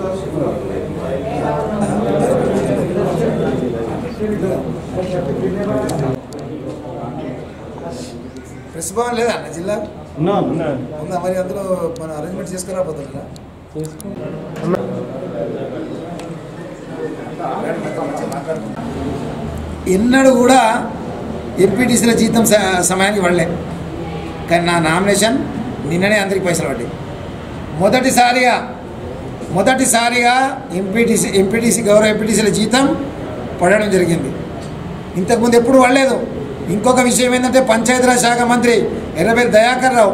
press Bhavan లేదా అన్న జిల్లా ఉన్నాను ఉందా మరి అందులో మన అరేంజ్మెంట్ చేసుకురాబోతుందా ఎన్నడూ కూడా ఎంపీటీసీల జీతం స- సమయానికి పడలే కానీ నా నామినేషన్ నిన్ననే అందరికి పైసలు పడ్డాయి మొదటిసారిగా మొదటిసారిగా ఎంపీటీసీ ఎంపీటీసీ గౌరవ ఎంపీటీసీల జీతం పడడం జరిగింది ఇంతకుముందు ఎప్పుడు పడలేదు ఇంకొక విషయం ఏంటంటే పంచాయతీరాజ్ శాఖ మంత్రి ఎర్రబెల్లి దయాకర్ రావు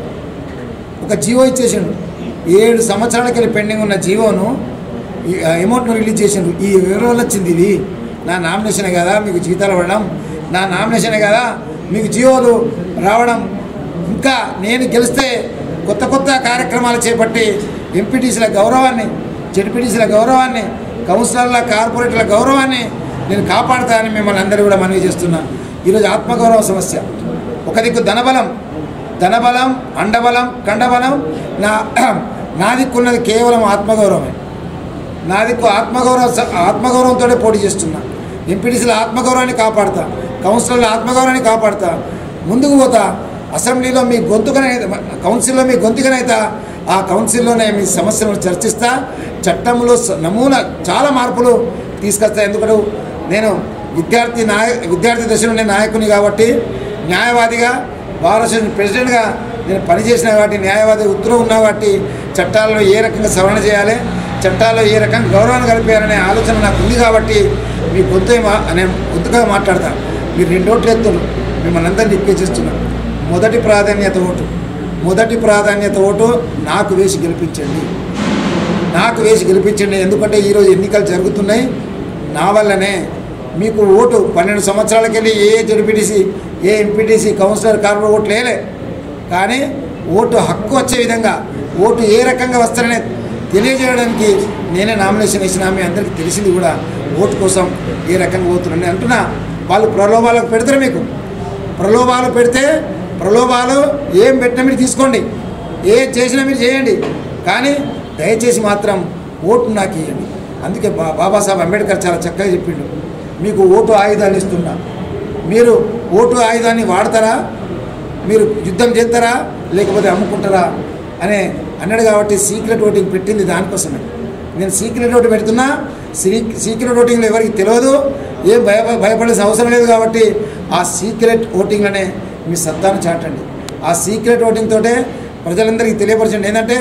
ఒక జీవో ఇచ్చేసిండు ఏడు సంవత్సరాలకి వెళ్ళి పెండింగ్ ఉన్న జీవోను ఈ అమౌంట్ను రిలీజ్ చేసిండు ఈ వివరాలు వచ్చింది ఇది నా నామినేషనే కదా మీకు జీతాలు పడడం నా నామినేషనే కదా మీకు జీవోలు రావడం ఇంకా నేను గెలిస్తే కొత్త కొత్త కార్యక్రమాలు చేపట్టి ఎంపీటీసీల గౌరవాన్ని జడ్పీటీసీల గౌరవాన్ని కౌన్సిలర్ల కార్పొరేటర్ల గౌరవాన్ని నేను కాపాడుతానని మిమ్మల్ని అందరూ కూడా మనవి చేస్తున్నా ఈరోజు ఆత్మగౌరవ సమస్య ఒక దిక్కు ధనబలం ధనబలం అండబలం కండబలం నా నా దిక్కున్నది కేవలం ఆత్మగౌరవమే నా దిక్కు ఆత్మగౌరవ ఆత్మగౌరవంతోనే పోటీ చేస్తున్నా ఎంపీటీసీల ఆత్మగౌరవాన్ని కాపాడుతా కౌన్సిలర్ల ఆత్మగౌరవాన్ని కాపాడుతా ముందుకు పోతా అసెంబ్లీలో మీ గొంతుకనే కౌన్సిల్లో మీ గొంతుకనైతా ఆ కౌన్సిల్లోనే మీ సమస్యలను చర్చిస్తా చట్టంలో స- నమూనా చాలా మార్పులు తీసుకొస్తా ఎందుకంటే నేను విద్యార్థి నాయ విద్యార్థి దశలో నేను నాయకుని కాబట్టి న్యాయవాదిగా బార్ అసోసియేషన్ ప్రెసిడెంట్గా నేను పనిచేసిన కాబట్టి న్యాయవాది ఉత్తరం ఉన్నా కాబట్టి చట్టాల్లో ఏ రకంగా సవరణ చేయాలి చట్టాల్లో ఏ రకంగా గౌరవాన్ని కలిపేయాలనే ఆలోచన నాకు ఉంది కాబట్టి మీ గొంతు మా- నేను గొంతుగా మాట్లాడతాను మీరు రెండోట్లు ఎత్తులు మిమ్మల్ని అందరినీ రిక్వెస్ట్ మొదటి ప్రాధాన్యత ఓటు మొదటి ప్రాధాన్యత ఓటు నాకు వేసి గెలిపించండి నాకు వేసి గెలిపించండి ఎందుకంటే ఈరోజు ఎన్నికలు జరుగుతున్నాయి నా వల్లనే మీకు ఓటు పన్నెండు సంవత్సరాలకి వెళ్ళి ఏ జడ్పీటీసీ ఏ ఎంపీటీసీ కౌన్సిలర్ కార్పొరేట్ ఓట్లు వేయలే కానీ ఓటు హక్కు వచ్చే విధంగా ఓటు ఏ రకంగా వస్తారనే తెలియజేయడానికి నేనే నామినేషన్ వేసిన మీ అందరికీ తెలిసింది కూడా ఓటు కోసం ఏ రకంగా పోతున్నాను నేను అంటున్నా వాళ్ళు ప్రలోభాలకు పెడతారు మీకు ప్రలోభాలు పెడితే ప్రలోభాలు ఏం పెట్టినా మీరు తీసుకోండి ఏ చేసినా మీరు చేయండి కానీ దయచేసి మాత్రం ఓటు నాకు ఇవ్వండి అందుకే బా బాబాసాహెబ్ అంబేద్కర్ చాలా చక్కగా చెప్పిండు మీకు ఓటు ఆయుధాన్ని ఇస్తున్నా మీరు ఓటు ఆయుధాన్ని వాడతారా మీరు యుద్ధం చేస్తారా లేకపోతే అమ్ముకుంటారా అనే అన్నాడు కాబట్టి సీక్రెట్ ఓటింగ్ పెట్టింది దానికోసమే నేను సీక్రెట్ ఓటు పెడుతున్నా సీ సీక్రెట్ ఓటింగ్లో ఎవరికి తెలియదు ఏం భయ భయపడాల్సిన అవసరం లేదు కాబట్టి ఆ సీక్రెట్ ఓటింగ్లోనే మీ సత్తాను చాటండి ఆ సీక్రెట్ ఓటింగ్ తోటే ప్రజలందరికీ తెలియపరచండి ఏంటంటే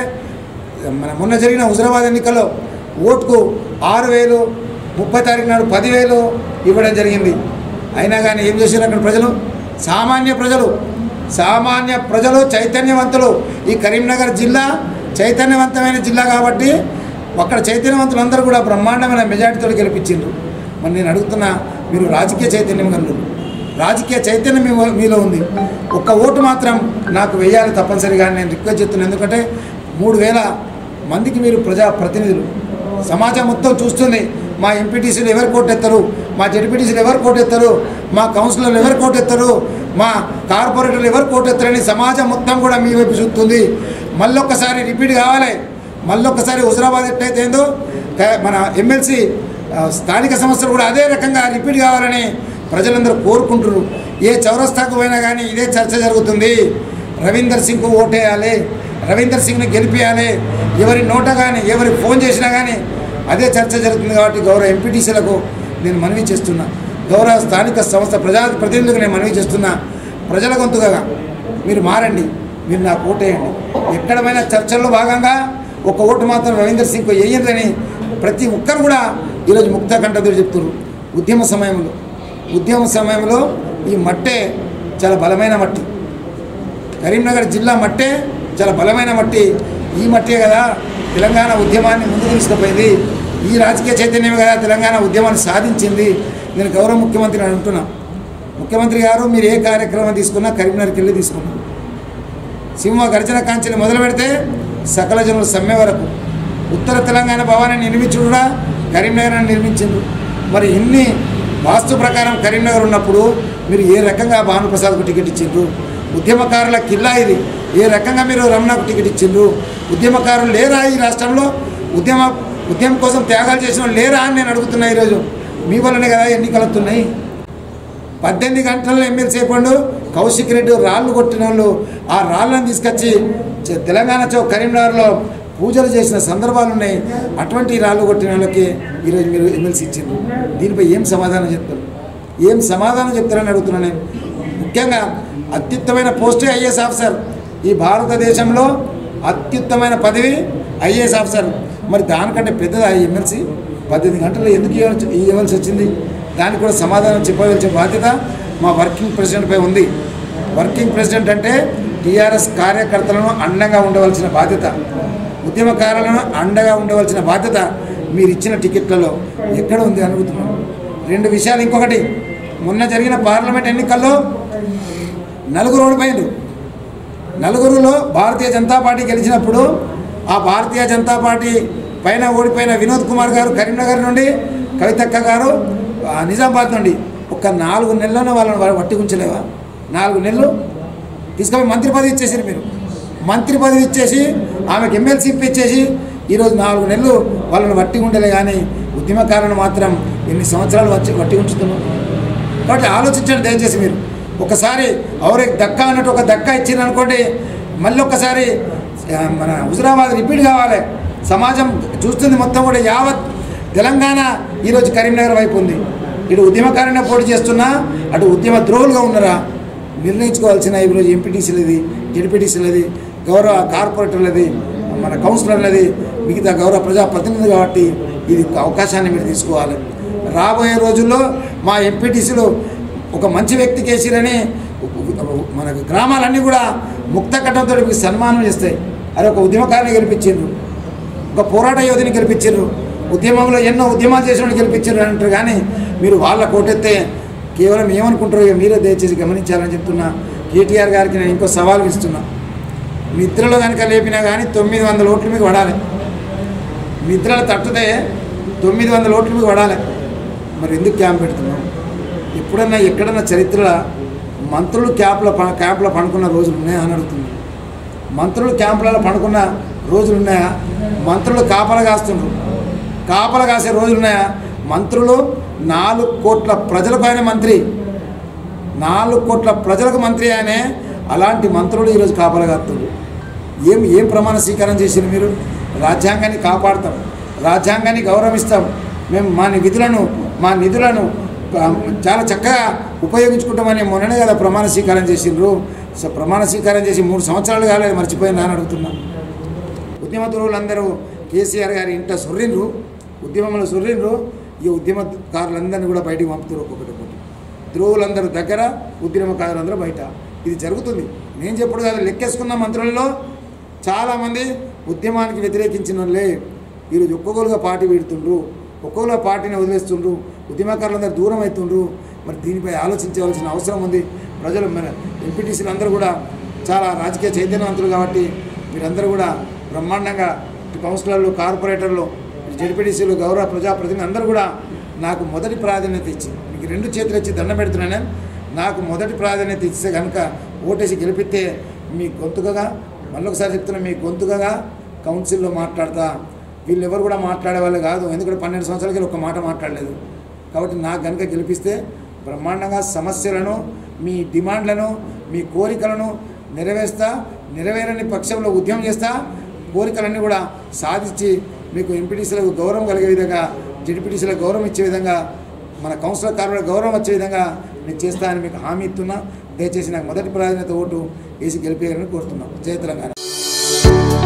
మన మొన్న జరిగిన హుజరాబాద్ ఎన్నికల్లో ఓటుకు ఆరు వేలు ముప్పై తారీఖు నాడు పదివేలు ఇవ్వడం జరిగింది అయినా కానీ ఏం చేశారు అక్కడ ప్రజలు సామాన్య ప్రజలు సామాన్య ప్రజలు చైతన్యవంతులు ఈ కరీంనగర్ జిల్లా చైతన్యవంతమైన జిల్లా కాబట్టి అక్కడ చైతన్యవంతులు అందరూ కూడా బ్రహ్మాండమైన మెజార్టీతో గెలిపించిండ్రు మరి నేను అడుగుతున్నా మీరు రాజకీయ చైతన్యం కనులు రాజకీయ చైతన్యం మీ- మీలో ఉంది ఒక్క ఓటు మాత్రం నాకు వేయాలి తప్పనిసరిగా అని నేను రిక్వెస్ట్ చేస్తున్నాను ఎందుకంటే మూడు వేల మందికి మీరు ప్రజా ప్రతినిధులు సమాజం మొత్తం చూస్తుంది మా ఎంపీటీసీలు ఎవరు కోటెత్తారు మా జడ్పీటీసీలు ఎవరు కోటెత్తారు మా కౌన్సిలర్లు ఎవరు కోటెత్తారు మా కార్పొరేటర్లు ఎవరు కోటెత్తారని సమాజం మొత్తం కూడా మీ వైపు చూస్తుంది మళ్ళొక్కసారి రిపీట్ కావాలి మళ్ళొక్కసారి హుజరాబాద్ ఎట్లయితే ఏందో క- మన ఎమ్మెల్సీ ఆ, స్థానిక సంస్థలు కూడా అదే రకంగా రిపీట్ కావాలని ప్రజలందరూ కోరుకుంటున్నారు ఏ చౌరస్తాకు పోయినా కానీ ఇదే చర్చ జరుగుతుంది రవీందర్ సింగ్కు ఓటేయాలి రవీందర్ సింగ్ని గెలిపించాలి ఎవరి నోట కానీ ఎవరి ఫోన్ చేసినా కానీ అదే చర్చ జరుగుతుంది కాబట్టి గౌరవ ఎంపీటీసీలకు నేను మనవి చేస్తున్నా గౌరవ స్థానిక సంస్థ ప్రజా ప్రతినిధులకు నేను మనవి చేస్తున్నా ప్రజల గొంతుగా మీరు మారండి మీరు నాకు ఓటేయండి ఎక్కడమైనా చర్చల్లో భాగంగా ఒక ఓటు మాత్రం రవీందర్ సింగ్కు వేయండి ప్రతి ఒక్కరు కూడా ఈరోజు ముక్త కంఠదుడు చెప్తున్నారు ఉద్యమ సమయంలో ఉద్యమ సమయంలో ఈ మట్టే చాలా బలమైన మట్టి కరీంనగర్ జిల్లా మట్టే చాలా బలమైన మట్టి ఈ మట్టే కదా తెలంగాణ ఉద్యమాన్ని ముందుకు తీసుకుపోయింది ఈ రాజకీయ చైతన్యమే కదా తెలంగాణ ఉద్యమాన్ని సాధించింది నేను గౌరవ ముఖ్యమంత్రిని అంటున్నా ముఖ్యమంత్రి గారు మీరు ఏ కార్యక్రమం తీసుకున్నా కరీంనగర్కి వెళ్ళి తీసుకున్నారు సింహ గర్జన కాంచెలు మొదలు పెడితే సకల జనుల సమ్మె వరకు ఉత్తర తెలంగాణ భవనాన్ని నిర్మించి కూడా కరీంనగర్ నిర్మించిండ్రు మరి ఇన్ని వాస్తు ప్రకారం కరీంనగర్ ఉన్నప్పుడు మీరు ఏ రకంగా భానుప్రసాద్కు టికెట్ ఇచ్చిండ్రు ఉద్యమకారుల కిల్లా ఇది ఏ రకంగా మీరు రమణకు టికెట్ ఇచ్చిండ్రు ఉద్యమకారులు లేరా ఈ రాష్ట్రంలో ఉద్యమ ఉద్యమం కోసం త్యాగాలు చేసిన వాళ్ళు లేరా అని నేను అడుగుతున్నా ఈరోజు మీ వల్లనే కదా ఎన్నికలు వస్తున్నాయి పద్దెనిమిది గంటల్లో ఎమ్మెల్సీ అయిపోయిండు కౌశిక్ రెడ్డి రాళ్ళు కొట్టిన వాళ్ళు ఆ రాళ్ళను తీసుకొచ్చి చ- తెలంగాణ చౌక్ కరీంనగర్లో పూజలు చేసిన సందర్భాలు ఉన్నాయి అటువంటి రాళ్ళు కొట్టిన వాళ్ళకి ఈరోజు మీరు ఎమ్మెల్సీ ఇచ్చింది దీనిపై ఏం సమాధానం చెప్తారు ఏం సమాధానం చెప్తారని అడుగుతున్నాను నేను ముఖ్యంగా అత్యుత్తమైన పోస్టే ఐఏఎస్ ఆఫీసర్ ఈ భారతదేశంలో అత్యుత్తమైన పదవి ఐఏఎస్ ఆఫీసర్ మరి దానికంటే పెద్దదా ఈ ఎమ్మెల్సీ పద్దెనిమిది గంటలు ఎందుకు ఇవ్వాల్సి ఇవ్వాల్సి వచ్చింది దానికి కూడా సమాధానం చెప్పవలసిన బాధ్యత మా వర్కింగ్ ప్రెసిడెంట్పై ఉంది వర్కింగ్ ప్రెసిడెంట్ అంటే టీఆర్ఎస్ కార్యకర్తలను అండగా ఉండవలసిన బాధ్యత ఉద్యమకారులను అండగా ఉండవలసిన బాధ్యత మీరు ఇచ్చిన టికెట్లలో ఎక్కడ ఉంది అనుకుంటున్నాం రెండు విషయాలు ఇంకొకటి మొన్న జరిగిన పార్లమెంట్ ఎన్నికల్లో నలుగురు ఓడిపోయిండ్రు నలుగురులో భారతీయ జనతా పార్టీ గెలిచినప్పుడు ఆ భారతీయ జనతా పార్టీ పైన ఓడిపోయిన వినోద్ కుమార్ గారు కరీంనగర్ నుండి కవితక్క గారు ఆ, నిజామాబాద్ నుండి ఒక నాలుగు నెలలను వాళ్ళని వాళ్ళు పట్టి ఉంచలేవా నాలుగు నెలలు తీసుకొని మంత్రి పదవి ఇచ్చేసారు మీరు మంత్రి పదవి ఇచ్చేసి ఆమెకు ఎమ్మెల్సీ ఇచ్చేసి ఈరోజు నాలుగు నెలలు వాళ్ళని వట్టి ఉండలే కానీ ఉద్యమకారులను మాత్రం ఎన్ని సంవత్సరాలు వచ్చి వట్టి ఉంచుతున్నాం కాబట్టి ఆలోచించండి దయచేసి మీరు ఒకసారి ఎవరికి దక్క అన్నట్టు ఒక దక్క ఇచ్చింది అనుకోండి మళ్ళీ ఒక్కసారి ఆ, మన హుజరాబాద్ రిపీట్ కావాలి సమాజం చూస్తుంది మొత్తం కూడా యావత్ తెలంగాణ ఈరోజు కరీంనగర్ వైపు ఉంది ఇటు ఉద్యమకారునే పోటీ చేస్తున్నా అటు ఉద్యమ ద్రోహులుగా ఉన్నారా నిర్ణయించుకోవాల్సిన ఈరోజు ఎంపీటీసీలది జడ్పీటీసీలది గౌరవ కార్పొరేటర్లది మన కౌన్సిలర్లది మిగతా గౌరవ ప్రజాప్రతినిధి కాబట్టి ఇది అవకాశాన్ని మీరు తీసుకోవాలి రాబోయే రోజుల్లో మా ఎంపీటీసీలు ఒక మంచి వ్యక్తికి వేసిరని మన గ్రామాలన్నీ కూడా ముక్త కట్టంతో మీకు సన్మానం చేస్తాయి అది ఒక ఉద్యమకారిని గెలిపించారు ఒక పోరాట యోధిని గెలిపించారు ఉద్యమంలో ఎన్నో ఉద్యమాలు చేసిన వాడిని గెలిపించారు అని అంటారు కానీ మీరు వాళ్ళ కోటెత్తే కేవలం ఏమనుకుంటారో ఇక మీరే దయచేసి గమనించాలని చెప్తున్నా కేటీఆర్ గారికి నేను ఇంకో సవాల్ ఇస్తున్నా నిద్రలో కనుక లేపినా కానీ తొమ్మిది వందల ఓట్లు మీకు పడాలి నిద్రలు తట్టుతే తొమ్మిది వందల ఓట్లు మీకు పడాలి మరి ఎందుకు క్యాంప్ పెడుతున్నాం ఎప్పుడన్నా ఎక్కడన్నా చరిత్రలో మంత్రులు క్యాంపుల ప- క్యాంపులో పడుకున్న రోజులు ఉన్నాయా అని అడుగుతుంది మంత్రులు క్యాంపులలో పడుకున్న రోజులు ఉన్నాయా మంత్రులు కాపలా కాస్తుండ్రు కాపలా కాసే రోజులు ఉన్నాయా మంత్రులు నాలుగు కోట్ల ప్రజలకు ఆయన మంత్రి నాలుగు కోట్ల ప్రజలకు మంత్రి ఆయనే అలాంటి మంత్రులు ఈరోజు కాపలా కాస్తుండ్రు ఏం ఏం ప్రమాణ స్వీకారం చేసారు మీరు రాజ్యాంగాన్ని కాపాడతాం రాజ్యాంగాన్ని గౌరవిస్తాం మేము మా విధులను మా నిధులను ఆ, చాలా చక్కగా ఉపయోగించుకుంటామని మొన్ననే కదా ప్రమాణ స్వీకారం చేసిండ్రు సో ప్రమాణ స్వీకారం చేసి మూడు సంవత్సరాలు కాలేదు మర్చిపోయిందా అని అడుగుతున్నా ఉద్యమ ధ్రువులందరూ కేసీఆర్ గారి ఇంట సొర్రిండ్రు ఉద్యమంలో సొర్రిండ్రు ఈ ఉద్యమకారులందరినీ కూడా బయటికి పంపుతారు ఒక్కొక్కటి ఒక్కొక్కటి ధ్రువులందరూ దగ్గర ఉద్యమకారులందరూ బయట ఇది జరుగుతుంది నేను చెప్పుడు కాదు లెక్కేసుకున్న మంత్రులలో చాలామంది ఉద్యమానికి వ్యతిరేకించిన వాళ్ళే ఈరోజు ఒక్కొక్కరుగా పార్టీ వీడుతుండ్రు ఒక్కొక్కరు పార్టీని వదిలేస్తుండ్రు ఉద్యమకారులందరూ దూరం అవుతుండ్రు మరి దీనిపై ఆలోచించవలసిన అవసరం ఉంది ప్రజలు మన ఎంపీటీసీలు అందరూ కూడా చాలా రాజకీయ చైతన్యవంతులు కాబట్టి మీరందరూ కూడా బ్రహ్మాండంగా ఇటు కౌన్సిలర్లు కార్పొరేటర్లు ఇటు జడ్పీటీసీలు గౌరవ ప్రజాప్రతినిధులు అందరూ కూడా నాకు మొదటి ప్రాధాన్యత ఇచ్చి మీకు రెండు చేతులు ఇచ్చి దండం పెడుతున్నాను నాకు మొదటి ప్రాధాన్యత ఇస్తే కనుక ఓటేసి గెలిపిస్తే మీ గొంతుకగా మళ్ళీ ఒకసారి చెప్తున్నా మీ గొంతుకగా కౌన్సిల్లో మాట్లాడతా వీళ్ళు ఎవరు కూడా మాట్లాడే వాళ్ళు కాదు ఎందుకంటే పన్నెండు సంవత్సరాలకి ఒక మాట మాట్లాడలేదు కాబట్టి నాకు కనుక గెలిపిస్తే బ్రహ్మాండంగా సమస్యలను మీ డిమాండ్లను మీ కోరికలను నెరవేరుస్తా నెరవేరని పక్షంలో ఉద్యమం చేస్తా కోరికలన్నీ కూడా సాధించి మీకు ఎంపీటీసీలకు గౌరవం కలిగే విధంగా జడ్పీటీసీలకు గౌరవం ఇచ్చే విధంగా మన కౌన్సిలర్ కార్మికులకు గౌరవం వచ్చే విధంగా నేను చేస్తానని మీకు హామీ ఇస్తున్నా దయచేసి నాకు మొదటి ప్రాధాన్యత ఓటు వేసి గెలిపేయాలని కోరుతున్నాం జయ తెలంగాణ